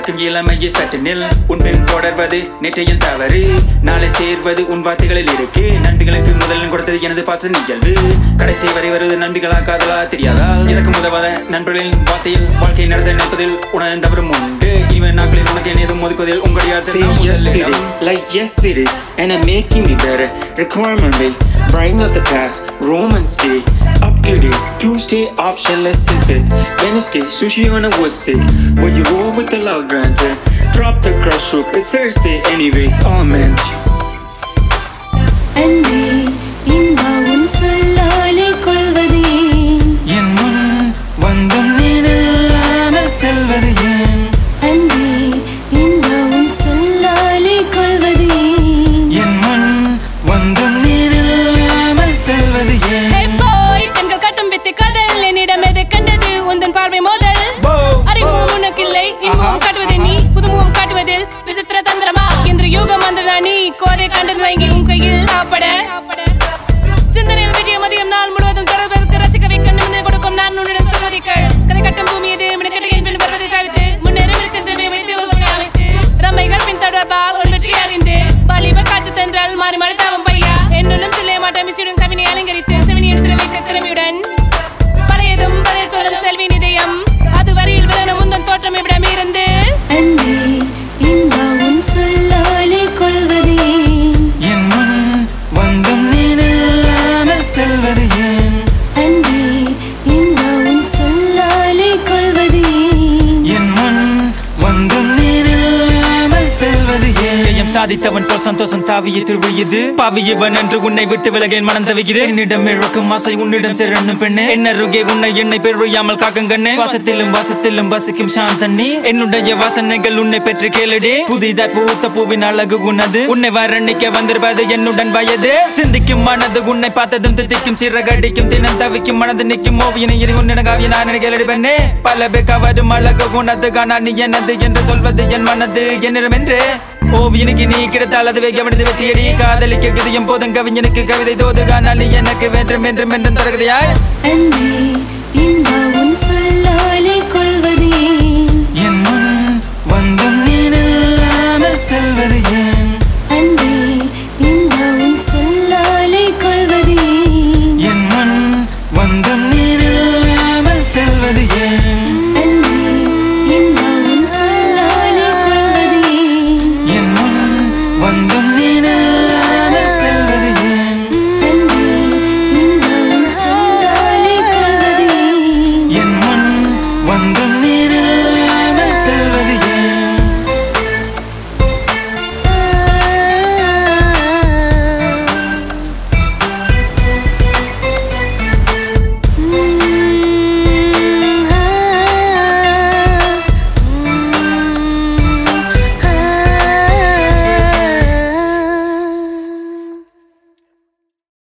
மறக்கும் இளமையை சட்டினில் உன் பின் தொடர்வது நேற்றையின் தவறு நாளை சேர்வது உன் வார்த்தைகளில் இருக்கு நண்டுகளுக்கு முதலில் கொடுத்தது எனது பாச நிகழ்வு கடைசி வரை வருவது நண்டுகளா காதலா தெரியாதால் எனக்கு உதவாத நண்பர்களின் வார்த்தையில் வாழ்க்கை நடத்த நினைப்பதில் உணர்ந்தவரும் உண்டு இவன் நாட்களில் உனக்கு என்னதும் ஒதுக்குவதில் Say yesterday, like yesterday, and I'm making me better. Requirement rate, brighten up the past. Romance day, up to date. Tuesday, optionless and fit. Wednesday, sushi on a wood stick. When you roll with the love granted, drop the crush hook. It's Thursday, anyways. All meant. அன்பே இன்பா உன் சொல்லாலே கொள்வதே என் முன் வந்தும் நீ நில்லாமல் செல்வது ஏன் அன்பே இன்பா உன் சொல்லாலே கொள்வதே என் முன் வந்தும் நீ நில்லாமல் செல்வது ஏன் Hey boy, கண்கள் கட்டும் வித்து காதல் என்னிடம் எது கண்டது உந்தன் பார்வை மோதல் அறிமுகம் உனக்கில்லை இன்னும் காட்டுவதை நீ புதுமுகம் காட்டுவதில் விசித்திர தந்திரமா என்று யூகம் வந்ததா நீ கோரை கண்டது தங்கி உன் கையில் சாப்பட சிந்தனையில் விஜய மதியம் நாள் முழுவதும் தொடர்பதற்கு ரசிக்க வைக்க நிமிர்ந்து கொடுக்கும் நான் உன்னிடம் சொல்வதை கேள் கதை கட்டும் பூமி இது மினக்கட்டு என் பின் வருவதை தவிர்த்து முன்னேறும் இருக்கின்றவை வைத்து உலகை அமைத்து ரம்மைகள் பின் தொடர்பால் உன் வெற்றி அறிந்து வாலிபர் காற்று தென்றல் மாறி மறுத்தாவும் பையா என்னும் சொல்ல மாட்டேன் மிஸ்டியுடன் கவினை அலங்கரித்து செவினி எடுத்து வைத்த திறமையுடன் பழையதும் பழைய சொல்லும் செல்வி நிதயம் அது வரையில் விளன முந்தன் தோற்றம் இவ்விடம் இருந்து அன்பே இன்பா உன் சொல்லாலே கொள்வதே என் முன் வந்தும் நீ நில்லாமல் செல்வது ஏன் அன்பே இன்பா உன் சொல்லாலே கொள்வதே என் முன் வந்தும் நீ நில்லாமல் செல்வது ஏன் ஜெயம் சாதித்தவன் போல் சந்தோஷம் தாவிய திருவிழியது பாவியவன் என்று உன்னை விட்டு விலகேன் மனம் தவிக்குது என்னிடம் இழக்கும் ஆசை உன்னிடம் சேரணும் பெண்ணே என்னருகே உன்னை என்னை பெருயாமல் காக்கும் கண்ணே வாசத்திலும் வாசத்திலும் வசிக்கும் சாந்தண்ணி என்னுடைய வாசனைகள் உன்னை பெற்று கேளுடி புதிதாய் பூத்த பூவின் அழகு உனது உன்னை வர்ணிக்க வந்திருப்பது என்னுடன் வயது சிந்திக்கும் மனது உன்னை பார்த்ததும் தித்திக்கும் சிறகடிக்கும் தினம் தவிக்கும் மனது நிற்கும் ஓவியனை இனி உன்னிடம் காவிய நான் கேளடி பெண்ணே பல பேர் கவரும் அழகு உனது காணா நீ எனது என்று சொல்வது என் மனது என்னிடம் என்று ஓவியனுக்கு நீ கிடைத்தால் அதுவே கவனித்து வெற்றியடி காதலிக்க கதியும் போதும் கவிஞனுக்கு கவிதை தோது காணால் நீ எனக்கு வேண்டும் என்றும் என்றும் தொடர்கதையாய் அன்பே